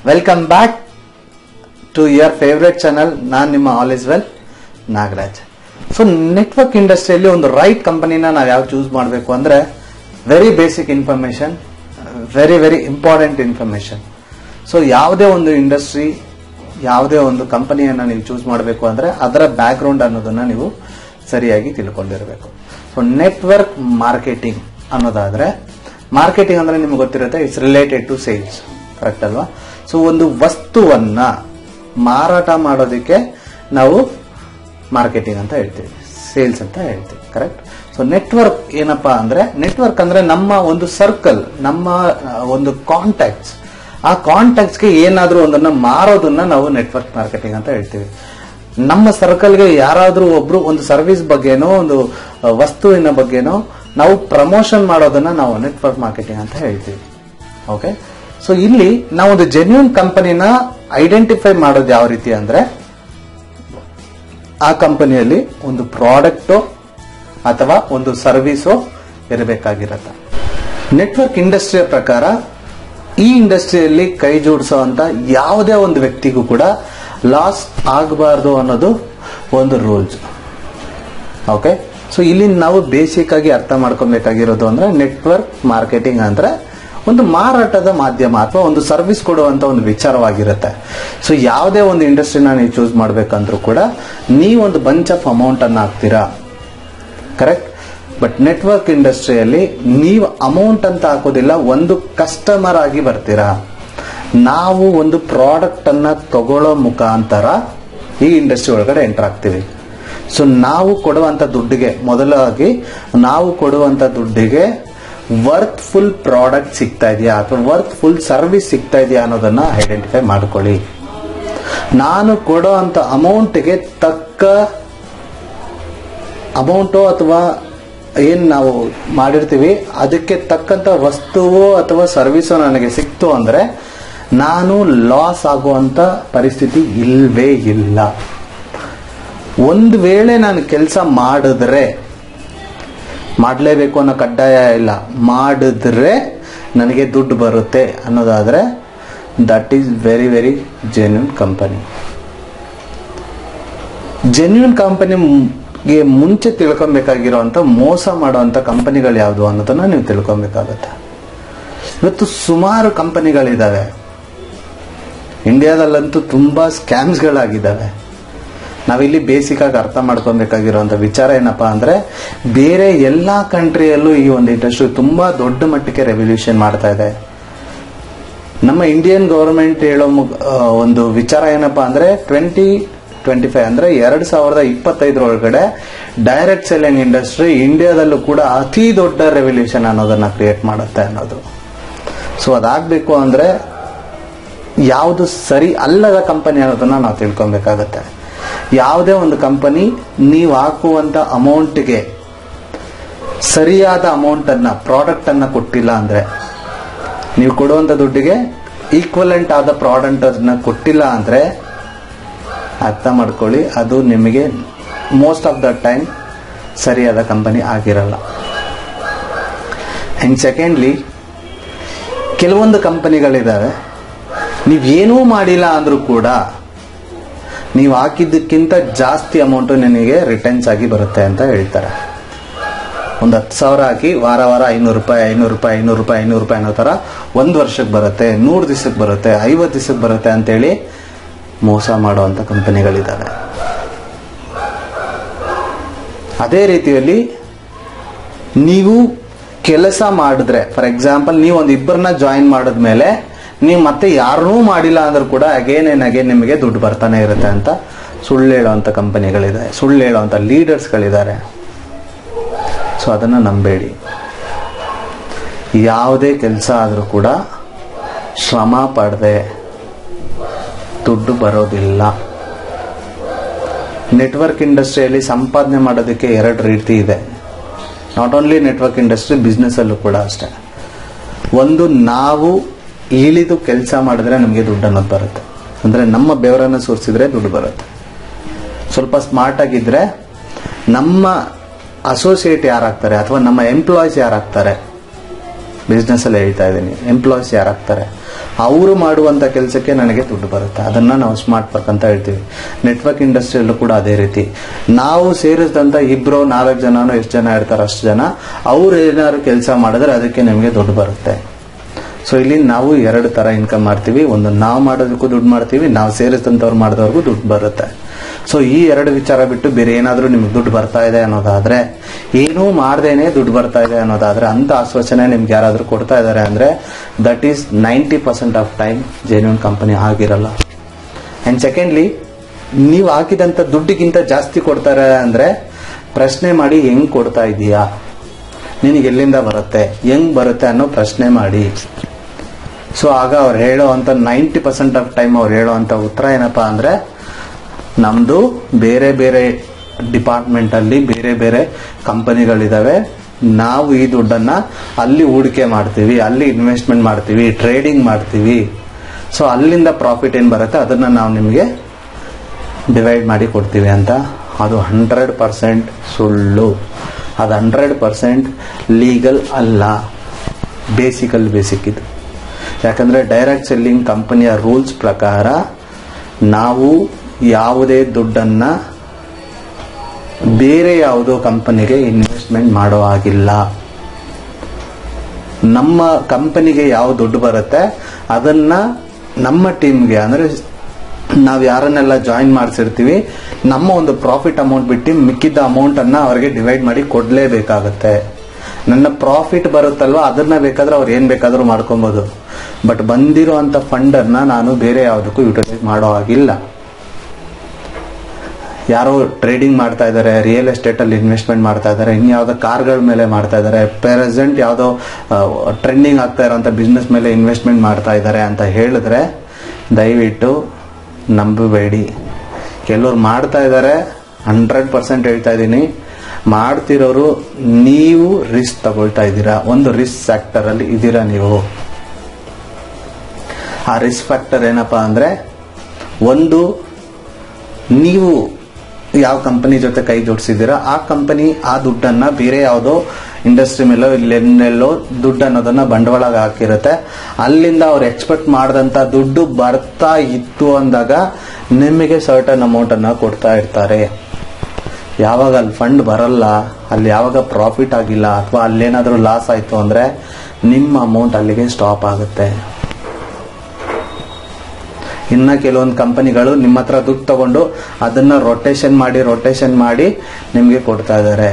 welcome back to your favourite channel ನಾನು ನಿಮ್ಮ all is well Nagaraj so network ಇಂಡಸ್ಟ್ರಿಯಲ್ಲಿ ಒಂದು ರೈಟ್ ಕಂಪನಿನ ನಾವು ಯಾವ ಚೂಸ್ ಮಾಡಬೇಕು ಅಂದ್ರೆ very basic information very very important information so ಯಾವುದೇ ಒಂದು ಇಂಡಸ್ಟ್ರಿ ಯಾವುದೇ ಒಂದು ಕಂಪನಿಯನ್ನ ನೀವು ಚೂಸ್ ಮಾಡಬೇಕು ಅಂದ್ರೆ ಅದರ ಬ್ಯಾಕ್ಗ್ರೌಂಡ್ ಅನ್ನೋದನ್ನ ನೀವು ಸರಿಯಾಗಿ ತಿಳ್ಕೊಂಡಿರಬೇಕು ಸೊ ನೆಟ್ವರ್ಕ್ ಮಾರ್ಕೆಟಿಂಗ್ ಅನ್ನೋದಾದ್ರೆ ಮಾರ್ಕೆಟಿಂಗ್ ಅಂದ್ರೆ ನಿಮ್ಗೆ ಗೊತ್ತಿರುತ್ತೆ it's related to sales correct ಅಲ್ವಾ ಸೊ ಒಂದು ವಸ್ತುವನ್ನ ಮಾರಾಟ ಮಾಡೋದಕ್ಕೆ ನಾವು ಮಾರ್ಕೆಟಿಂಗ್ ಅಂತ ಹೇಳ್ತೀವಿ ಸೇಲ್ಸ್ ಅಂತ ಹೇಳ್ತೀವಿ ಕರೆಕ್ಟ್ ಸೊ ನೆಟ್ವರ್ಕ್ ಏನಪ್ಪಾ ಅಂದ್ರೆ ನೆಟ್ವರ್ಕ್ ಅಂದ್ರೆ ನಮ್ಮ ಒಂದು ಸರ್ಕಲ್ ನಮ್ಮ ಆ, ಒಂದು ಕಾಂಟ್ಯಾಕ್ಟ್ಸ್ ಆ ಕಾಂಟ್ಯಾಕ್ಟ್ಸ್ಗೆ ಏನಾದ್ರೂ ಒಂದನ್ನ ಮಾರೋದನ್ನ ನಾವು ನೆಟ್ವರ್ಕ್ ಮಾರ್ಕೆಟಿಂಗ್ ಅಂತ ಹೇಳ್ತೀವಿ ನಮ್ಮ ಸರ್ಕಲ್ಗೆ ಯಾರಾದ್ರೂ ಒಬ್ರು ಒಂದು ಸರ್ವಿಸ್ ಬಗ್ಗೆನೋ ಒಂದು ಆ, ವಸ್ತುವಿನ ಬಗ್ಗೆನೋ ನಾವು ಪ್ರಮೋಷನ್ ಮಾಡೋದನ್ನ ನಾವು ನೆಟ್ವರ್ಕ್ ಮಾರ್ಕೆಟಿಂಗ್ ಅಂತ ಹೇಳ್ತೀವಿ ಓಕೆ ಸೊ ಇಲ್ಲಿ ನಾವು ಒಂದು ಜೆನ್ಯೂನ್ ಕಂಪನಿನ ಐಡೆಂಟಿಫೈ ಮಾಡೋದು ಯಾವ ರೀತಿ ಅಂದ್ರೆ ಆ ಕಂಪನಿಯಲ್ಲಿ ಒಂದು ಪ್ರಾಡಕ್ಟು ಅಥವಾ ಒಂದು ಸರ್ವಿಸು ಇರಬೇಕಾಗಿರತ್ತ ನೆಟ್ವರ್ಕ್ ಇಂಡಸ್ಟ್ರಿಯ ಪ್ರಕಾರ ಈ ಇಂಡಸ್ಟ್ರಿಯಲ್ಲಿ ಕೈ ಜೋಡಿಸುವಂತ ಯಾವುದೇ ಒಂದು ವ್ಯಕ್ತಿಗೂ ಕೂಡ ಲಾಸ್ ಆಗಬಾರ್ದು ಅನ್ನೋದು ಒಂದು ರೂಲ್ಸ್ ಓಕೆ ಸೊ ಇಲ್ಲಿ ನಾವು ಬೇಸಿಕ್ ಆಗಿ ಅರ್ಥ ಮಾಡ್ಕೊಬೇಕಾಗಿರೋದು ಅಂದ್ರೆ ನೆಟ್ವರ್ಕ್ ಮಾರ್ಕೆಟಿಂಗ್ ಅಂದ್ರೆ ಒಂದು ಮಾರಾಟದ ಮಾಧ್ಯಮ ಅಥವಾ ಒಂದು ಸರ್ವಿಸ್ ಕೊಡುವಂತ ಒಂದು ವಿಚಾರವಾಗಿರುತ್ತೆ ಸೊ ಯಾವುದೇ ಒಂದು ಇಂಡಸ್ಟ್ರಿನ ನೀವು ಚೂಸ್ ಮಾಡ್ಬೇಕಂದ್ರೂ ಕೂಡ ನೀವೊಂದು ಬಂಚ್ ಆಫ್ ಅಮೌಂಟ್ ಅನ್ನ ಹಾಕ್ತೀರಾ ಕರೆಕ್ಟ್ ಬಟ್ ನೆಟ್ವರ್ಕ್ ಇಂಡಸ್ಟ್ರಿಯಲ್ಲಿ ನೀವು ಅಮೌಂಟ್ ಅಂತ ಹಾಕೋದಿಲ್ಲ ಒಂದು ಕಸ್ಟಮರ್ ಆಗಿ ಬರ್ತೀರಾ ನಾವು ಒಂದು ಪ್ರಾಡಕ್ಟ್ ಅನ್ನ ತಗೊಳ್ಳೋ ಮುಖಾಂತರ ಈ ಇಂಡಸ್ಟ್ರಿ ಒಳಗಡೆ ಎಂಟರ್ ಆಗ್ತೀವಿ ಸೊ ನಾವು ಕೊಡುವಂತ ದುಡ್ಡಿಗೆ ಮೊದಲಾಗಿ ನಾವು ಕೊಡುವಂತ ದುಡ್ಡಿಗೆ ವರ್ತ್ ಫುಲ್ ಪ್ರಾಡಕ್ಟ್ ಸಿಗ್ತಾ ಇದೆಯಾ ಅಥವಾ ವರ್ತ್ ಫುಲ್ ಸರ್ವಿಸ್ ಸಿಗ್ತಾ ಇದೆಯಾ ಅನ್ನೋದನ್ನ ಐಡೆಂಟಿಫೈ ಮಾಡ್ಕೊಳ್ಳಿ ನಾನು ಕೊಡೋ ಅಂತ ಅಮೌಂಟ್ಗೆ ತಕ್ಕ ಅಮೌಂಟು ಅಥವಾ ಏನ್ ನಾವು ಮಾಡಿರ್ತೀವಿ ಅದಕ್ಕೆ ತಕ್ಕಂತ ವಸ್ತುವು ಅಥವಾ ಸರ್ವಿಸು ನನಗೆ ಸಿಕ್ತು ಅಂದ್ರೆ ನಾನು ಲಾಸ್ ಆಗುವಂತ ಪರಿಸ್ಥಿತಿ ಇಲ್ವೇ ಇಲ್ಲ ಒಂದು ವೇಳೆ ನಾನು ಕೆಲಸ ಮಾಡಿದ್ರೆ ಮಾಡಲೇಬೇಕು ಅನ್ನೋ ಕಡ್ಡಾಯ ಇಲ್ಲ ಮಾಡಿದ್ರೆ ನನಗೆ ದುಡ್ಡು ಬರುತ್ತೆ ಅನ್ನೋದಾದ್ರೆ that is very very genuine company genuine ಕಂಪನಿಗೆ ಮುಂಚೆ ತಿಳ್ಕೊಬೇಕಾಗಿರೋಂಥ ಮೋಸ ಮಾಡುವಂಥ ಕಂಪನಿಗಳು ಯಾವುದು ಅನ್ನೋದನ್ನ ನೀವು ತಿಳ್ಕೊಬೇಕಾಗತ್ತೆ ಇವತ್ತು ಸುಮಾರು ಕಂಪನಿಗಳಿದ್ದಾವೆ ಇಂಡಿಯಾದಲ್ಲಂತೂ ತುಂಬಾ ಸ್ಕ್ಯಾಮ್ಸ್ಗಳಾಗಿದ್ದಾವೆ ನಾವಿಲ್ಲಿ ಬೇಸಿಕ್ ಆಗಿ ಅರ್ಥ ಮಾಡ್ಕೊಬೇಕಾಗಿರುವಂತ ವಿಚಾರ ಏನಪ್ಪಾ ಅಂದ್ರೆ ಬೇರೆ ಎಲ್ಲಾ ಕಂಟ್ರಿಯಲ್ಲೂ ಈ ಒಂದು ಇಂಡಸ್ಟ್ರಿ ತುಂಬಾ ದೊಡ್ಡ ಮಟ್ಟಕ್ಕೆ ರೆವಲ್ಯೂಷನ್ ಮಾಡ್ತಾ ಇದೆ ನಮ್ಮ ಇಂಡಿಯನ್ ಗವರ್ಮೆಂಟ್ ಹೇಳೋ ಮುಗ್- ಆ, ಒಂದು ವಿಚಾರ ಏನಪ್ಪಾ ಅಂದ್ರೆ ಟ್ವೆಂಟಿ ಟ್ವೆಂಟಿ ಫೈವ್ ಅಂದ್ರೆ ಎರಡ್ ಸಾವಿರದ ಇಪ್ಪತ್ತೈದರೊಳಗಡೆ ಡೈರೆಕ್ಟ್ ಸೆಲ್ಲಿಂಗ್ ಇಂಡಸ್ಟ್ರಿ ಇಂಡಿಯಾದಲ್ಲೂ ಕೂಡ ಅತಿ ದೊಡ್ಡ ರೆವಲ್ಯೂಷನ್ ಅನ್ನೋದನ್ನ ಕ್ರಿಯೇಟ್ ಮಾಡುತ್ತೆ ಅನ್ನೋದು ಸೊ ಅದಾಗಬೇಕು ಅಂದ್ರೆ ಯಾವುದು ಸರಿ ಅಲ್ಲದ ಕಂಪನಿ ಅನ್ನೋದನ್ನ ನಾವು ತಿಳ್ಕೊಬೇಕಾಗತ್ತೆ ಯಾವುದೇ ಒಂದು ಕಂಪನಿ ನೀವು ಹಾಕುವಂತ ಅಮೌಂಟ್ಗೆ ಸರಿಯಾದ ಅಮೌಂಟ್ ಅನ್ನ ಪ್ರಾಡಕ್ಟ್ ಅನ್ನ ಕೊಟ್ಟಿಲ್ಲ ಅಂದ್ರೆ ನೀವು ಕೊಡುವಂತ ದುಡ್ಡಿಗೆ ಈಕ್ವಲೆಂಟ್ ಆದ ಪ್ರಾಡಕ್ಟ್ ಅನ್ನ ಕೊಟ್ಟಿಲ್ಲ ಅಂದ್ರೆ ಅರ್ಥ ಮಾಡ್ಕೊಳ್ಳಿ ಅದು ನಿಮಗೆ ಮೋಸ್ಟ್ ಆಫ್ ದ ಟೈಮ್ ಸರಿಯಾದ ಕಂಪನಿ ಆಗಿರಲ್ಲ ಅಂಡ್ ಸೆಕೆಂಡ್ಲಿ ಕೆಲವೊಂದು ಕಂಪನಿಗಳಿದ್ದಾವೆ ನೀವೇನೂ ಮಾಡಿಲ್ಲ ಅಂದ್ರೂ ಕೂಡ ನೀವು ಹಾಕಿದ್ದಕ್ಕಿಂತ ಜಾಸ್ತಿ ಅಮೌಂಟ್ ನಿನಗೆ ರಿಟರ್ನ್ಸ್ ಆಗಿ ಬರುತ್ತೆ ಅಂತ ಹೇಳ್ತಾರೆ ಒಂದು ಹತ್ತು ಸಾವಿರ ಹಾಕಿ ವಾರ ವಾರ ಐನೂರು ರೂಪಾಯಿ ಐನೂರು ರೂಪಾಯಿ ಐನೂರು ರೂಪಾಯಿ ಐನೂರು ರೂಪಾಯಿ ಅನ್ನೋ ಥರ ಒಂದು ವರ್ಷಕ್ಕೆ ಬರುತ್ತೆ ನೂರು ದಿವಸಕ್ಕೆ ಬರುತ್ತೆ ಐವತ್ತು ದಿವಸಕ್ಕೆ ಬರುತ್ತೆ ಅಂತೇಳಿ ಮೋಸ ಮಾಡುವಂಥ ಕಂಪನಿಗಳಿದ್ದಾವೆ ಅದೇ ರೀತಿಯಲ್ಲಿ ನೀವು ಕೆಲಸ ಮಾಡಿದ್ರೆ ಫಾರ್ ಎಕ್ಸಾಂಪಲ್ ನೀವು ಒಂದು ಇಬ್ಬರನ್ನ ಜಾಯಿನ್ ಮಾಡಿದ್ಮೇಲೆ ನೀವು ಮತ್ತೆ ಯಾರನ್ನೂ ಮಾಡಿಲ್ಲ ಅಂದ್ರೂ ಕೂಡ ಅಗೇನ್ ಏನ್ ಅಗೇನ್ ನಿಮಗೆ ದುಡ್ಡು ಬರ್ತಾನೆ ಇರುತ್ತೆ ಅಂತ ಸುಳ್ಳು ಹೇಳುವಂಥ ಕಂಪನಿಗಳಿದೆ ಸುಳ್ಳು ಹೇಳುವಂಥ ಲೀಡರ್ಸ್ಗಳಿದ್ದಾರೆ ಸೊ ಅದನ್ನು ನಂಬೇಡಿ ಯಾವುದೇ ಕೆಲಸ ಆದರೂ ಕೂಡ ಶ್ರಮ ಪಡದೆ ದುಡ್ಡು ಬರೋದಿಲ್ಲ ನೆಟ್ವರ್ಕ್ ಇಂಡಸ್ಟ್ರಿಯಲ್ಲಿ ಸಂಪಾದನೆ ಮಾಡೋದಕ್ಕೆ ಎರಡು ರೀತಿ ಇದೆ not only network industry business ಅಲ್ಲೂ ಕೂಡ ಅಷ್ಟೇ ಒಂದು ನಾವು ಇಳಿದು ಕೆಲಸ ಮಾಡಿದ್ರೆ ನಮಗೆ ದುಡ್ಡು ಅನ್ನೋದು ಬರುತ್ತೆ ಅಂದ್ರೆ ನಮ್ಮ ಬೆವರನ್ನು ಸುರಿಸಿದ್ರೆ ದುಡ್ಡು ಬರುತ್ತೆ ಸ್ವಲ್ಪ ಸ್ಮಾರ್ಟ್ ಆಗಿದ್ರೆ ನಮ್ಮ ಅಸೋಸಿಯೇಟ್ ಯಾರಾಗ್ತಾರೆ ಅಥವಾ ನಮ್ಮ ಎಂಪ್ಲಾಯೀಸ್ ಯಾರಾಗ್ತಾರೆ ಬಿಸ್ನೆಸ್ಸಲ್ಲಿ ಹೇಳ್ತಾ ಇದ್ದೀನಿ ಎಂಪ್ಲಾಯೀಸ್ ಯಾರಾಗ್ತಾರೆ ಅವರು ಮಾಡುವಂಥ ಕೆಲಸಕ್ಕೆ ನನಗೆ ದುಡ್ಡು ಬರುತ್ತೆ ಅದನ್ನು ನಾವು ಸ್ಮಾರ್ಟ್ ವರ್ಕ್ ಅಂತ ಹೇಳ್ತೀವಿ ನೆಟ್ವರ್ಕ್ ಇಂಡಸ್ಟ್ರಿಯಲ್ಲೂ ಕೂಡ ಅದೇ ರೀತಿ ನಾವು ಸೇರಿಸಿದಂಥ ಇಬ್ಬರು ನಾಲ್ಕು ಜನನೋ ಎಷ್ಟು ಜನ ಇರ್ತಾರೆ ಅಷ್ಟು ಜನ ಅವ್ರು ಏನಾದ್ರು ಕೆಲಸ ಮಾಡಿದ್ರೆ ಅದಕ್ಕೆ ನಿಮಗೆ ದುಡ್ಡು ಬರುತ್ತೆ ಸೊ ಇಲ್ಲಿ ನಾವು ಎರಡು ತರ ಇನ್ಕಮ್ ಮಾಡ್ತೀವಿ ಒಂದು ನಾವು ಮಾಡೋದಕ್ಕೂ ದುಡ್ಡು ಮಾಡ್ತೀವಿ ನಾವು ಸೇರಿಸಿದಂಥವ್ರು ಮಾಡಿದವ್ರಿಗೂ ದುಡ್ಡು ಬರುತ್ತೆ ಸೊ ಈ ಎರಡು ವಿಚಾರ ಬಿಟ್ಟು ಬೇರೆ ಏನಾದರೂ ನಿಮ್ಗೆ ದುಡ್ಡು ಬರ್ತಾ ಇದೆ ಅನ್ನೋದಾದ್ರೆ ಏನೂ ಮಾಡ್ದೇನೆ ದುಡ್ಡು ಬರ್ತಾ ಇದೆ ಅನ್ನೋದಾದ್ರೆ ಅಂತ ಆಶ್ವಾಸನೆ ನಿಮ್ಗೆ ಯಾರಾದರೂ ಕೊಡ್ತಾ ಇದ್ದಾರೆ ಅಂದ್ರೆ that is ninety percent of time genuine company ಆಗಿರಲ್ಲ ಅಂಡ್ ಸೆಕೆಂಡ್ಲಿ ನೀವು ಹಾಕಿದಂಥ ದುಡ್ಡಿಗಿಂತ ಜಾಸ್ತಿ ಕೊಡ್ತಾರೆ ಅಂದ್ರೆ ಪ್ರಶ್ನೆ ಮಾಡಿ ಹೆಂಗ್ ಕೊಡ್ತಾ ಇದೀಯಾ ನಿನಗೆ ಎಲ್ಲಿಂದ ಬರುತ್ತೆ ಹೆಂಗ್ ಬರುತ್ತೆ ಅನ್ನೋ ಪ್ರಶ್ನೆ ಮಾಡಿ ಸೊ ಆಗ ಅವ್ರು ಹೇಳೋ ಅಂತ ನೈಂಟಿ ಪರ್ಸೆಂಟ್ ಆಫ್ ಟೈಮ್ ಅವ್ರು ಹೇಳೋ ಅಂತ ಉತ್ತರ ಏನಪ್ಪಾ ಅಂದ್ರೆ ನಮ್ದು ಬೇರೆ ಬೇರೆ ಡಿಪಾರ್ಟ್ಮೆಂಟ್ ಅಲ್ಲಿ ಬೇರೆ ಬೇರೆ ಕಂಪನಿಗಳಿದಾವೆ ನಾವು ಈ ದುಡ್ಡನ್ನ ಅಲ್ಲಿ ಹೂಡಿಕೆ ಮಾಡ್ತೀವಿ ಅಲ್ಲಿ ಇನ್ವೆಸ್ಟ್ಮೆಂಟ್ ಮಾಡ್ತೀವಿ ಟ್ರೇಡಿಂಗ್ ಮಾಡ್ತೀವಿ ಸೊ ಅಲ್ಲಿಂದ ಪ್ರಾಫಿಟ್ ಏನು ಬರುತ್ತೆ ಅದನ್ನ ನಾವು ನಿಮಗೆ ಡಿವೈಡ್ ಮಾಡಿ ಕೊಡ್ತೀವಿ ಅಂತ ಅದು ಹಂಡ್ರೆಡ್ ಪರ್ಸೆಂಟ್ ಸುಳ್ಳು ಅದು ಹಂಡ್ರೆಡ್ ಪರ್ಸೆಂಟ್ ಲೀಗಲ್ ಅಲ್ಲ ಬೇಸಿಕಲ್ ಬೇಸಿಕ್ ಇದು ಯಾಕಂದ್ರೆ ಡೈರೆಕ್ಟ್ ಸೆಲ್ಲಿಂಗ್ ಕಂಪನಿಯ ರೂಲ್ಸ್ ಪ್ರಕಾರ ನಾವು ಯಾವುದೇ ದುಡ್ಡನ್ನ ಬೇರೆ ಯಾವುದೋ ಕಂಪನಿಗೆ ಇನ್ವೆಸ್ಟ್ಮೆಂಟ್ ಮಾಡೋ ಹಾಗಿಲ್ಲ ನಮ್ಮ ಕಂಪನಿಗೆ ಯಾವ ದುಡ್ಡು ಬರುತ್ತೆ ಅದನ್ನ ನಮ್ಮ ಟೀಮ್ಗೆ ಅಂದ್ರೆ ನಾವು ಯಾರನ್ನೆಲ್ಲ ಜಾಯಿನ್ ಮಾಡಿಸಿರ್ತೀವಿ ನಮ್ಮ ಒಂದು ಪ್ರಾಫಿಟ್ ಅಮೌಂಟ್ ಬಿಟ್ಟು ಮಿಕ್ಕಿದ್ದ ಅಮೌಂಟ್ ಅನ್ನ ಅವರಿಗೆ ಡಿವೈಡ್ ಮಾಡಿ ಕೊಡ್ಲೇಬೇಕಾಗತ್ತೆ ನನ್ನ ಪ್ರಾಫಿಟ್ ಬರುತ್ತಲ್ವಾ ಅದನ್ನ ಬೇಕಾದ್ರೆ ಅವ್ರು ಏನ್ ಬೇಕಾದ್ರೂ ಮಾಡ್ಕೊಬೋದು ಬಟ್ ಬಂದಿರೋ ಅಂತ ಫಂಡ್ ಅನ್ನ ನಾನು ಬೇರೆ ಯಾವುದಕ್ಕೂ ಯುಟಿಲೈಸ್ ಮಾಡೋ ಹಾಗಿಲ್ಲ ಯಾರೋ ಟ್ರೇಡಿಂಗ್ ಮಾಡ್ತಾ ಇದ್ದಾರೆ ರಿಯಲ್ ಎಸ್ಟೇಟ್ ಅಲ್ಲಿ ಇನ್ವೆಸ್ಟ್ಮೆಂಟ್ ಮಾಡ್ತಾ ಇದ್ದಾರೆ ಇನ್ಯಾವುದೋ ಕಾರ್ಗಳ ಮೇಲೆ ಮಾಡ್ತಾ ಇದ್ದಾರೆ ಪ್ರೆಸೆಂಟ್ ಯಾವುದೋ ಟ್ರೆಂಡಿಂಗ್ ಆಗ್ತಾ ಇರೋಂಥ ಬಿಸ್ನೆಸ್ ಮೇಲೆ ಇನ್ವೆಸ್ಟ್ಮೆಂಟ್ ಮಾಡ್ತಾ ಇದ್ದಾರೆ ಅಂತ ಹೇಳಿದ್ರೆ ದಯವಿಟ್ಟು ನಂಬಬೇಡಿ ಕೆಲವ್ರು ಮಾಡ್ತಾ ಇದ್ದಾರೆ ಹಂಡ್ರೆಡ್ ಪರ್ಸೆಂಟ್ ಹೇಳ್ತಾ ಇದ್ದೀನಿ ಮಾಡ್ತಿರೋರು ನೀವು ರಿಸ್ಕ್ ತಗೊಳ್ತಾ ಇದ್ದೀರಾ ಒಂದು ರಿಸ್ಕ್ ಫ್ಯಾಕ್ಟರ್ ಅಲ್ಲಿ ಇದ್ದೀರಾ ನೀವು ಆ ರಿಸ್ಕ್ ಫ್ಯಾಕ್ಟರ್ ಏನಪ್ಪಾ ಅಂದ್ರೆ ಒಂದು ನೀವು ಯಾವ ಕಂಪನಿ ಜೊತೆ ಕೈ ಜೋಡಿಸಿದ್ದೀರಾ ಆ ಕಂಪನಿ ಆ ದುಡ್ಡನ್ನ ಬೇರೆ ಯಾವುದೋ ಇಂಡಸ್ಟ್ರಿ ಮೇಲೋ ಇಲ್ಲೆಲ್ಲೆಲ್ಲೋ ದುಡ್ಡು ಅನ್ನೋದನ್ನ ಬಂಡವಾಳ ಹಾಕಿರುತ್ತೆ ಅಲ್ಲಿಂದ ಅವ್ರು ಎಕ್ಸ್ಪೆಕ್ಟ್ ಮಾಡಿದಂತ ದುಡ್ಡು ಬರ್ತಾ ಇತ್ತು ಅಂದಾಗ ನಿಮಗೆ ಸರ್ಟನ್ ಅಮೌಂಟ್ ಅನ್ನ ಕೊಡ್ತಾ ಇರ್ತಾರೆ ಯಾವಾಗ ಅಲ್ಲಿ ಫಂಡ್ ಬರಲ್ಲ ಅಲ್ಲಿ ಯಾವಾಗ ಪ್ರಾಫಿಟ್ ಆಗಿಲ್ಲ ಅಥವಾ ಅಲ್ಲೇನಾದ್ರೂ ಲಾಸ್ ಆಯ್ತು ಅಂದ್ರೆ ನಿಮ್ಮ ಅಮೌಂಟ್ ಅಲ್ಲಿಗೆ ಸ್ಟಾಪ್ ಆಗುತ್ತೆ ಇನ್ನ ಕೆಲವೊಂದು ಕಂಪನಿಗಳು ನಿಮ್ಮ ಹತ್ರ ದುಡ್ಡು ತಗೊಂಡು ಅದನ್ನ ರೊಟೇಷನ್ ಮಾಡಿ ರೊಟೇಷನ್ ಮಾಡಿ ನಿಮ್ಗೆ ಕೊಡ್ತಾ ಇದ್ದಾರೆ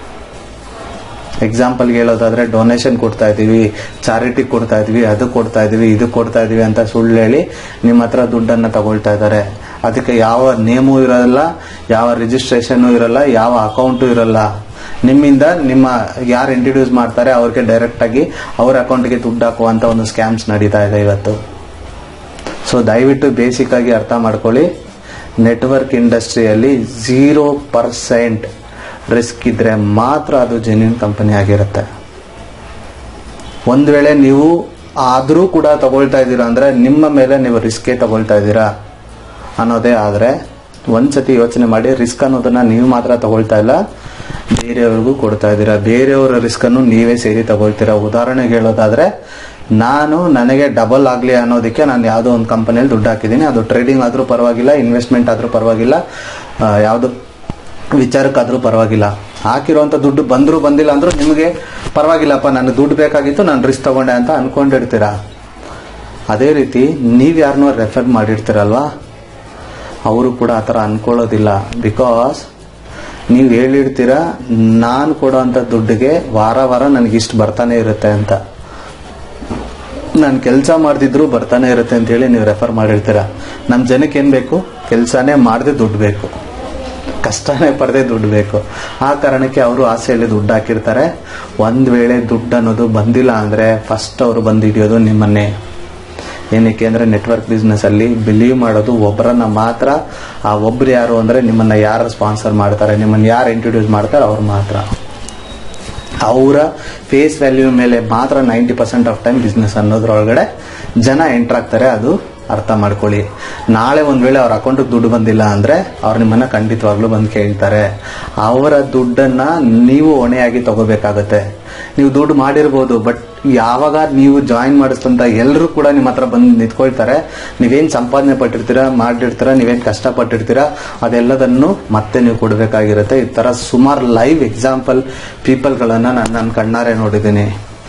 ಎಕ್ಸಾಂಪಲ್ಗೆ ಹೇಳೋದಾದ್ರೆ ಡೊನೇಷನ್ ಕೊಡ್ತಾ ಇದೀವಿ ಚಾರಿಟಿ ಕೊಡ್ತಾ ಇದೀವಿ ಅದು ಕೊಡ್ತಾ ಇದೀವಿ ಇದು ಕೊಡ್ತಾ ಇದೀವಿ ಅಂತ ಸುಳ್ಳು ಹೇಳಿ ನಿಮ್ಮ ಹತ್ರ ದುಡ್ಡನ್ನ ತಗೊಳ್ತಾ ಇದ್ದಾರೆ ಅದಕ್ಕೆ ಯಾವ ನೇಮು ಇರಲ್ಲ ಯಾವ ರಿಜಿಸ್ಟ್ರೇಷನ್ ಇರಲ್ಲ ಯಾವ ಅಕೌಂಟು ಇರಲ್ಲ ನಿಮ್ಮಿಂದ ನಿಮ್ಮ ಯಾರು ಇಂಟ್ರಡ್ಯೂಸ್ ಮಾಡ್ತಾರೆ ಅವ್ರಿಗೆ ಡೈರೆಕ್ಟ್ ಆಗಿ ಅವ್ರ ಅಕೌಂಟ್ಗೆ ದುಡ್ಡು ಹಾಕುವಂತ ಒಂದು ಸ್ಕ್ಯಾಮ್ಸ್ ನಡೀತಾ ಇದೆ ಇವತ್ತು ಸೊ ದಯವಿಟ್ಟು ಬೇಸಿಕ್ ಆಗಿ ಅರ್ಥ ಮಾಡ್ಕೊಳ್ಳಿ ನೆಟ್ವರ್ಕ್ ಇಂಡಸ್ಟ್ರಿಯಲ್ಲಿ ಝೀರೋ ಪರ್ಸೆಂಟ್ ರಿಸ್ಕ್ ಇದ್ರೆ ಮಾತ್ರ ಅದು ಜೆನ್ಯೂನ್ ಕಂಪನಿ ಆಗಿರುತ್ತೆ ಒಂದ್ ವೇಳೆ ನೀವು ಆದ್ರೂ ಕೂಡ ತಗೊಳ್ತಾ ಇದ್ದೀರಾ ಅಂದ್ರೆ ನಿಮ್ಮ ಮೇಲೆ ನೀವು ರಿಸ್ಕೇ ತಗೊಳ್ತಾ ಇದ್ದೀರಾ ಅನ್ನೋದೇ ಆದ್ರೆ ಒಂದ್ಸತಿ ಯೋಚನೆ ಮಾಡಿ ರಿಸ್ಕ್ ಅನ್ನೋದನ್ನ ನೀವು ಮಾತ್ರ ತಗೊಳ್ತಾ ಇಲ್ಲ ಬೇರೆಯವ್ರಿಗೂ ಕೊಡ್ತಾ ಇದ್ದೀರಾ ಬೇರೆಯವರ ರಿಸ್ಕ್ ಅನ್ನು ನೀವೇ ಸೇರಿ ತಗೊಳ್ತೀರಾ ಉದಾಹರಣೆಗೆ ಹೇಳೋದಾದ್ರೆ ನಾನು ನನಗೆ ಡಬಲ್ ಆಗಲಿ ಅನ್ನೋದಕ್ಕೆ ನಾನು ಯಾವುದೋ ಒಂದು ಕಂಪನಿಯಲ್ಲಿ ದುಡ್ಡು ಹಾಕಿದ್ದೀನಿ ಅದು ಟ್ರೇಡಿಂಗ್ ಆದರೂ ಪರವಾಗಿಲ್ಲ ಇನ್ವೆಸ್ಟ್ಮೆಂಟ್ ಆದರೂ ಪರವಾಗಿಲ್ಲ ಯಾವುದು ವಿಚಾರಕ್ಕಾದರೂ ಪರವಾಗಿಲ್ಲ ಹಾಕಿರುವಂಥ ದುಡ್ಡು ಬಂದರೂ ಬಂದಿಲ್ಲ ಅಂದ್ರೂ ನಿಮಗೆ ಪರವಾಗಿಲ್ಲಪ್ಪ ನನಗೆ ದುಡ್ಡು ಬೇಕಾಗಿತ್ತು ನಾನು ರಿಸ್ಕ್ ತಗೊಂಡೆ ಅಂತ ಅನ್ಕೊಂಡಿರ್ತೀರಾ ಅದೇ ರೀತಿ ನೀವು ಯಾರನ್ನೋ ರೆಫರ್ ಮಾಡಿರ್ತೀರಲ್ವಾ ಅವರು ಕೂಡ ಆ ಥರ ಅನ್ಕೊಳ್ಳೋದಿಲ್ಲ ಬಿಕಾಸ್ ನೀವು ಹೇಳಿರ್ತೀರ ನಾನು ಕೊಡೋಂಥ ದುಡ್ಡಿಗೆ ವಾರ ವಾರ ನನಗೆ ಇಷ್ಟು ಬರ್ತಾನೆ ಇರುತ್ತೆ ಅಂತ ನಾನು ಕೆಲಸ ಮಾಡ್ದಿದ್ರು ಬರ್ತಾನೆ ಇರುತ್ತೆ ಅಂತ ಹೇಳಿ ನೀವು ರೆಫರ್ ಮಾಡಿರ್ತೀರ ನಮ್ಮ ಜನಕ್ಕೆ ಏನು ಬೇಕು ಕೆಲಸನೇ ಮಾಡದೆ ದುಡ್ಡು ಬೇಕು ಕಷ್ಟನೇ ಪಡೆದೇ ದುಡ್ಡು ಬೇಕು ಆ ಕಾರಣಕ್ಕೆ ಅವರು ಆಸೆಯಲ್ಲಿ ದುಡ್ಡು ಹಾಕಿರ್ತಾರೆ ಒಂದ್ ವೇಳೆ ದುಡ್ಡು ಅನ್ನೋದು ಬಂದಿಲ್ಲ ಅಂದ್ರೆ ಫಸ್ಟ್ ಅವರು ಬಂದು ಹಿಡಿಯೋದು ನಿಮ್ಮನ್ನೇ ಏನಕ್ಕೆ ಅಂದ್ರೆ ನೆಟ್ವರ್ಕ್ ಬಿಸ್ನೆಸ್ ಅಲ್ಲಿ ಬಿಲೀವ್ ಮಾಡೋದು ಒಬ್ಬರನ್ನ ಮಾತ್ರ ಆ ಒಬ್ರು ಯಾರು ಅಂದ್ರೆ ನಿಮ್ಮನ್ನ ಯಾರು ಸ್ಪಾನ್ಸರ್ ಮಾಡ್ತಾರೆ ನಿಮ್ಮನ್ನ ಯಾರು ಇಂಟ್ರೊಡ್ಯೂಸ್ ಮಾಡ್ತಾರೆ ಅವ್ರು ಮಾತ್ರ ಅವರ ಫೇಸ್ ವ್ಯಾಲ್ಯೂ ಮೇಲೆ ಮಾತ್ರ ninety percent of time business ಅನ್ನೋದ್ರೊಳಗಡೆ ಜನ ಎಂಟರ್ ಆಗ್ತಾರೆ ಅದು ಅರ್ಥ ಮಾಡ್ಕೊಳ್ಳಿ ನಾಳೆ ಒಂದ್ ವೇಳೆ ಅವ್ರ ಅಕೌಂಟಿಗೆ ದುಡ್ಡು ಬಂದಿಲ್ಲ ಅಂದ್ರೆ ಅವ್ರು ನಿಮ್ಮನ್ನ ಖಂಡಿತವಾಗ್ಲೂ ಬಂದು ಕೇಳ್ತಾರೆ ಅವರ ದುಡ್ಡನ್ನ ನೀವು ಹೊಣೆಯಾಗಿ ತಗೋಬೇಕಾಗತ್ತೆ ನೀವು ದುಡ್ಡು ಮಾಡಿರ್ಬೋದು ಬಟ್ ಯಾವಾಗ ನೀವು ಜಾಯಿನ್ ಮಾಡಿಸ್ತಂತ ಎಲ್ಲರೂ ಕೂಡ ನಿಮ್ಮ ಹತ್ರ ಬಂದು ನಿಂತ್ಕೊಳ್ತಾರೆ ನೀವೇನು ಸಂಪಾದನೆ ಪಟ್ಟಿರ್ತೀರಾ ಮಾಡಿರ್ತೀರಾ ನೀವೇನು ಕಷ್ಟಪಟ್ಟಿರ್ತೀರಾ ಅದೆಲ್ಲದನ್ನು ಮತ್ತೆ ನೀವು ಕೊಡಬೇಕಾಗಿರುತ್ತೆ ಈ ಥರ ಸುಮಾರು ಲೈವ್ ಎಕ್ಸಾಂಪಲ್ ಪೀಪಲ್ಗಳನ್ನು ನಾನು ನನ್ನ ಕಣ್ಣಾರೆ ನೋಡಿದ್ದೀನಿ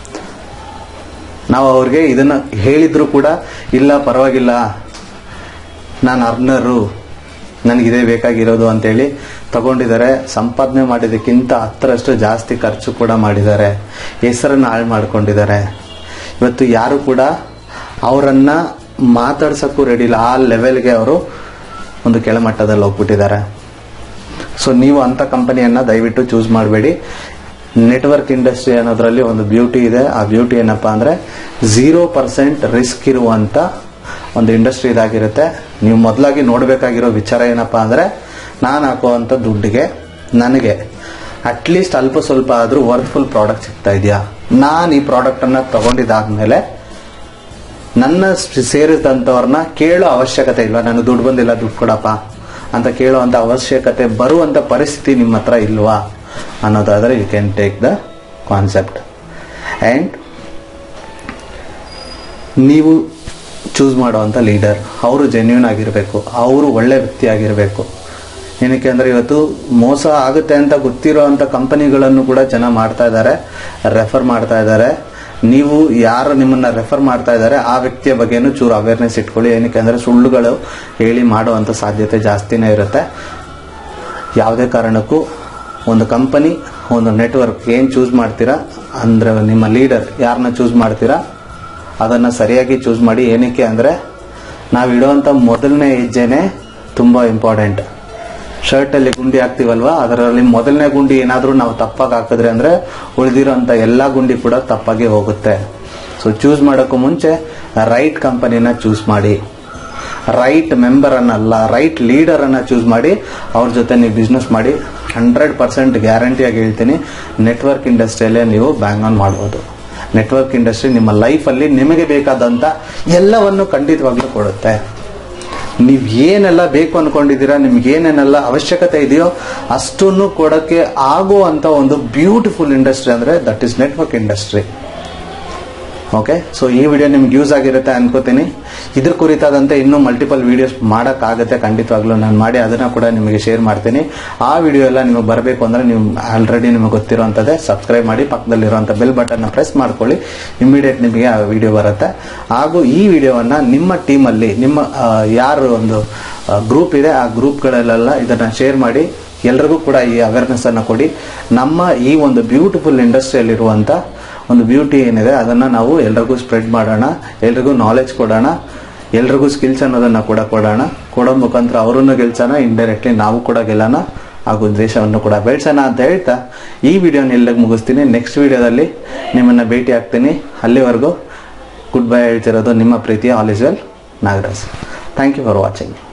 ನಾವು ಅವ್ರಿಗೆ ಇದನ್ನ ಹೇಳಿದ್ರು ಕೂಡ ಇಲ್ಲ ಪರವಾಗಿಲ್ಲ ನಾನು ಅರ್ನರು ನನಗಿದೇ ಬೇಕಾಗಿರೋದು ಅಂತೇಳಿ ತಗೊಂಡಿದ್ದಾರೆ ಸಂಪಾದನೆ ಮಾಡಿದ್ದಕ್ಕಿಂತ ಹತ್ತರಷ್ಟು ಜಾಸ್ತಿ ಖರ್ಚು ಕೂಡ ಮಾಡಿದ್ದಾರೆ ಹೆಸರನ್ನು ಹಾಳು ಮಾಡ್ಕೊಂಡಿದ್ದಾರೆ ಇವತ್ತು ಯಾರು ಕೂಡ ಅವರನ್ನ ಮಾತಾಡ್ಸಕ್ಕೂ ರೆಡಿ ಇಲ್ಲ ಆ ಲೆವೆಲ್ಗೆ ಅವರು ಒಂದು ಕೆಳಮಟ್ಟದಲ್ಲಿ ಹೋಗ್ಬಿಟ್ಟಿದ್ದಾರೆ ಸೊ ನೀವು ಅಂಥ ಕಂಪನಿಯನ್ನ ದಯವಿಟ್ಟು ಚೂಸ್ ಮಾಡಬೇಡಿ ನೆಟ್ವರ್ಕ್ ಇಂಡಸ್ಟ್ರಿ ಅನ್ನೋದ್ರಲ್ಲಿ ಒಂದು ಬ್ಯೂಟಿ ಇದೆ ಆ ಬ್ಯೂಟಿ ಏನಪ್ಪಾ ಅಂದ್ರೆ ಝೀರೋ ಪರ್ಸೆಂಟ್ ರಿಸ್ಕ್ ಇರುವಂತ ಒಂದು ಇಂಡಸ್ಟ್ರಿ ಇದಾಗಿರುತ್ತೆ ನೀವು ಮೊದಲಾಗಿ ನೋಡಬೇಕಾಗಿರೋ ವಿಚಾರ ಏನಪ್ಪಾ ಅಂದ್ರೆ ನಾನು ಹಾಕುವಂಥ ದುಡ್ಡಿಗೆ ನನಗೆ ಅಟ್ಲೀಸ್ಟ್ ಅಲ್ಪ ಸ್ವಲ್ಪ ಆದರೂ ವರ್ತ್ಫುಲ್ ಪ್ರಾಡಕ್ಟ್ ಸಿಗ್ತಾ ಇದೆಯಾ ನಾನು ಈ ಪ್ರಾಡಕ್ಟನ್ನು ತಗೊಂಡಿದ್ದಾದ್ಮೇಲೆ ನನ್ನ ಸೇರಿದಂಥವ್ರನ್ನ ಕೇಳೋ ಅವಶ್ಯಕತೆ ಇಲ್ವಾ ನನಗೆ ದುಡ್ಡು ಬಂದಿಲ್ಲ ದುಡ್ಡು ಕೊಡಪ್ಪ ಅಂತ ಕೇಳುವಂಥ ಅವಶ್ಯಕತೆ ಬರುವಂಥ ಪರಿಸ್ಥಿತಿ ನಿಮ್ಮ ಹತ್ರ ಇಲ್ವಾ ಅನ್ನೋದಾದರೆ you can take the concept and ನೀವು ಚೂಸ್ ಮಾಡುವಂಥ ಲೀಡರ್ ಅವರು ಜೆನ್ಯೂನ್ ಆಗಿರಬೇಕು ಅವರು ಒಳ್ಳೆ ವ್ಯಕ್ತಿ ಆಗಿರಬೇಕು ಏನಕ್ಕೆ ಅಂದರೆ ಇವತ್ತು ಮೋಸ ಆಗುತ್ತೆ ಅಂತ ಗೊತ್ತಿರೋ ಅಂಥ ಕಂಪನಿಗಳನ್ನು ಕೂಡ ಜನ ಮಾಡ್ತಾ ಇದ್ದಾರೆ ರೆಫರ್ ಮಾಡ್ತಾ ಇದ್ದಾರೆ ನೀವು ಯಾರು ನಿಮ್ಮನ್ನ ರೆಫರ್ ಮಾಡ್ತಾ ಇದ್ದಾರೆ ಆ ವ್ಯಕ್ತಿಯ ಬಗ್ಗೆನೂ ಚೂರು ಅವೇರ್ನೆಸ್ ಇಟ್ಕೊಳ್ಳಿ ಏನಕ್ಕೆ ಅಂದರೆ ಸುಳ್ಳುಗಳು ಹೇಳಿ ಮಾಡುವಂಥ ಸಾಧ್ಯತೆ ಜಾಸ್ತಿನೇ ಇರುತ್ತೆ ಯಾವುದೇ ಕಾರಣಕ್ಕೂ ಒಂದು ಕಂಪನಿ ಒಂದು ನೆಟ್ವರ್ಕ್ ಏನು ಚೂಸ್ ಮಾಡ್ತೀರಾ ಅಂದರೆ ನಿಮ್ಮ ಲೀಡರ್ ಯಾರನ್ನ ಚೂಸ್ ಮಾಡ್ತೀರಾ ಅದನ್ನು ಸರಿಯಾಗಿ ಚೂಸ್ ಮಾಡಿ ಏನಕ್ಕೆ ಅಂದರೆ ನಾವು ಇಡುವಂಥ ಮೊದಲನೇ ಹೆಜ್ಜೆನೇ ತುಂಬ ಇಂಪಾರ್ಟೆಂಟ್ ಶರ್ಟಲ್ಲಿ ಗುಂಡಿ ಹಾಕ್ತೀವಲ್ವಾ ಅದರಲ್ಲಿ ಮೊದಲನೇ ಗುಂಡಿ ಏನಾದರೂ ನಾವು ತಪ್ಪಾಗಿ ಹಾಕಿದ್ರೆ ಅಂದರೆ ಉಳಿದಿರೋಂಥ ಎಲ್ಲ ಗುಂಡಿ ಕೂಡ ತಪ್ಪಾಗಿ ಹೋಗುತ್ತೆ ಸೊ ಚೂಸ್ ಮಾಡೋಕ್ಕೂ ಮುಂಚೆ ರೈಟ್ ಕಂಪನಿನ ಚೂಸ್ ಮಾಡಿ ರೈಟ್ ಮೆಂಬರ್ ಅನ್ನಲ್ಲ ರೈಟ್ ಲೀಡರ್ ಅನ್ನ ಚೂಸ್ ಮಾಡಿ ಅವ್ರ ಜೊತೆ ನೀವು ಬಿಸ್ನೆಸ್ ಮಾಡಿ ಹಂಡ್ರೆಡ್ ಪರ್ಸೆಂಟ್ ಗ್ಯಾರಂಟಿಯಾಗಿ ಹೇಳ್ತೀನಿ ನೆಟ್ವರ್ಕ್ ಇಂಡಸ್ಟ್ರಿಯಲ್ಲೇ ನೀವು ಬ್ಯಾಂಗ್ ಆನ್ ಮಾಡ್ಬೋದು ನೆಟ್ವರ್ಕ್ ಇಂಡಸ್ಟ್ರಿ ನಿಮ್ಮ ಲೈಫಲ್ಲಿ ನಿಮಗೆ ಬೇಕಾದಂಥ ಎಲ್ಲವನ್ನು ಖಂಡಿತವಾಗ್ಲೂ ಕೊಡುತ್ತೆ ನೀವು ಏನೆಲ್ಲ ಬೇಕು ಅನ್ಕೊಂಡಿದ್ದೀರಾ ನಿಮ್ಗೆ ಏನೇನೆಲ್ಲ ಅವಶ್ಯಕತೆ ಇದೆಯೋ ಅಷ್ಟನ್ನು ಕೊಡಕ್ಕೆ ಆಗುವಂತ ಒಂದು ಬ್ಯೂಟಿಫುಲ್ ಇಂಡಸ್ಟ್ರಿ ಅಂದ್ರೆ that is network industry okay so ಈ ವಿಡಿಯೋ ನಿಮ್ಗೆ ಯೂಸ್ ಆಗಿರುತ್ತೆ ಅನ್ಕೋತೀನಿ ಇದ್ರ ಕುರಿತಾದಂತೆ ಇನ್ನೂ ಮಲ್ಟಿಪಲ್ ವಿಡಿಯೋಸ್ ಮಾಡೋಕ್ಕಾಗುತ್ತೆ ಖಂಡಿತವಾಗ್ಲೂ ನಾನು ಮಾಡಿ ಅದನ್ನ ಕೂಡ ನಿಮಗೆ ಶೇರ್ ಮಾಡ್ತೀನಿ ಆ ವಿಡಿಯೋ ಎಲ್ಲ ನಿಮಗೆ ಬರಬೇಕು ಅಂದ್ರೆ ನೀವು ಆಲ್ರೆಡಿ ನಿಮಗೆ ಗೊತ್ತಿರೋಂಥದ್ದೇ ಸಬ್ಸ್ಕ್ರೈಬ್ ಮಾಡಿ ಪಕ್ಕದಲ್ಲಿರುವಂಥ ಬೆಲ್ ಬಟನ್ನ ಪ್ರೆಸ್ ಮಾಡ್ಕೊಳ್ಳಿ ಇಮಿಡಿಯೇಟ್ ನಿಮಗೆ ಆ ವಿಡಿಯೋ ಬರುತ್ತೆ ಹಾಗೂ ಈ ವಿಡಿಯೋವನ್ನ ನಿಮ್ಮ ಟೀಮಲ್ಲಿ ನಿಮ್ಮ ಆ, ಯಾರು ಒಂದು ಗ್ರೂಪ್ ಇದೆ ಆ ಗ್ರೂಪ್ಗಳಲ್ಲೆಲ್ಲ ಇದನ್ನ ಶೇರ್ ಮಾಡಿ ಎಲ್ರಿಗೂ ಕೂಡ ಈ ಅವೇರ್ನೆಸ್ ಅನ್ನು ಕೊಡಿ ನಮ್ಮ ಈ ಒಂದು ಬ್ಯೂಟಿಫುಲ್ ಇಂಡಸ್ಟ್ರಿಯಲ್ಲಿರುವಂಥ ಒಂದು ಬ್ಯೂಟಿ ಏನಿದೆ ಅದನ್ನು ನಾವು ಎಲ್ರಿಗೂ ಸ್ಪ್ರೆಡ್ ಮಾಡೋಣ ಎಲ್ರಿಗೂ ನಾಲೆಜ್ ಕೊಡೋಣ ಎಲ್ರಿಗೂ ಸ್ಕಿಲ್ಸ್ ಅನ್ನೋದನ್ನ ಕೂಡ ಕೊಡೋಣ ಕೊಡೋ ಮುಖಾಂತರ ಅವರನ್ನು ಗೆಲ್ಸೋಣ ಇಂಡೈರೆಕ್ಟ್ಲಿ ನಾವು ಕೂಡ ಗೆಲ್ಲೋಣ ಹಾಗೂ ದೇಶವನ್ನು ಕೂಡ ಬೆಳೆಸೋಣ ಅಂತ ಹೇಳ್ತಾ ಈ ವಿಡಿಯೋನ ಇಲ್ಲಿಗೆ ಮುಗಿಸ್ತೀನಿ ನೆಕ್ಸ್ಟ್ ವಿಡಿಯೋದಲ್ಲಿ ನಿಮ್ಮನ್ನು ಭೇಟಿ ಆಗ್ತೀನಿ ಅಲ್ಲಿವರೆಗೂ ಗುಡ್ ಬೈ ಹೇಳ್ತಿರೋದು ನಿಮ್ಮ ಪ್ರೀತಿಯ all is well Nagaraj thank you for watching